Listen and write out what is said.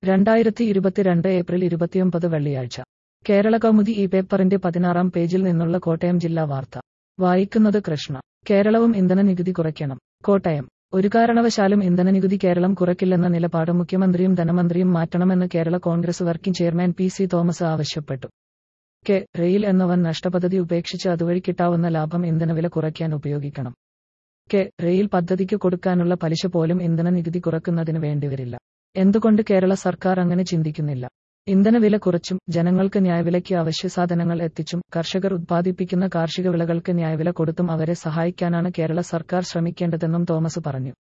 രണ്ടായിരത്തി ഇരുപത്തിരണ്ട് ഏപ്രിൽ ഇരുപത്തിയൊമ്പത് വെള്ളിയാഴ്ച കേരള കൗമുദി ഈ പേപ്പറിന്റെ പതിനാറാം പേജിൽ നിന്നുള്ള കോട്ടയം ജില്ലാ വാർത്ത വായിക്കുന്നത് കൃഷ്ണ കേരളവും ഇന്ധന നികുതി കുറയ്ക്കണം കോട്ടയം ഒരു കാരണവശാലും ഇന്ധന നികുതി കേരളം കുറയ്ക്കില്ലെന്ന നിലപാട് മുഖ്യമന്ത്രിയും ധനമന്ത്രിയും മാറ്റണമെന്ന് Kerala Congress working chairman P C Thomas ആവശ്യപ്പെട്ടു കെ റെയിൽ എന്ന വൻ നഷ്ടപദ്ധതി ഉപേക്ഷിച്ച് അതുവഴി കിട്ടാവുന്ന ലാഭം ഇന്ധനവില കുറയ്ക്കാൻ ഉപയോഗിക്കണം കെ റെയിൽ പദ്ധതിക്ക് കൊടുക്കാനുള്ള പലിശ പോലും ഇന്ധന നികുതി കുറക്കുന്നതിന് വേണ്ടിവരില്ല എന്തുകൊണ്ട് കേരള സർക്കാർ അങ്ങനെ ചിന്തിക്കുന്നില്ല ഇന്ധനവില കുറച്ചും ജനങ്ങൾക്ക് ന്യായവിലയ്ക്ക് അവശ്യസാധനങ്ങൾ എത്തിച്ചും കർഷകർ ഉത്പാദിപ്പിക്കുന്ന കാർഷിക വിളകൾക്ക് ന്യായവില കൊടുത്തും അവരെ സഹായിക്കാനാണ് കേരള സർക്കാർ ശ്രമിക്കേണ്ടതെന്നും തോമസ് പറഞ്ഞു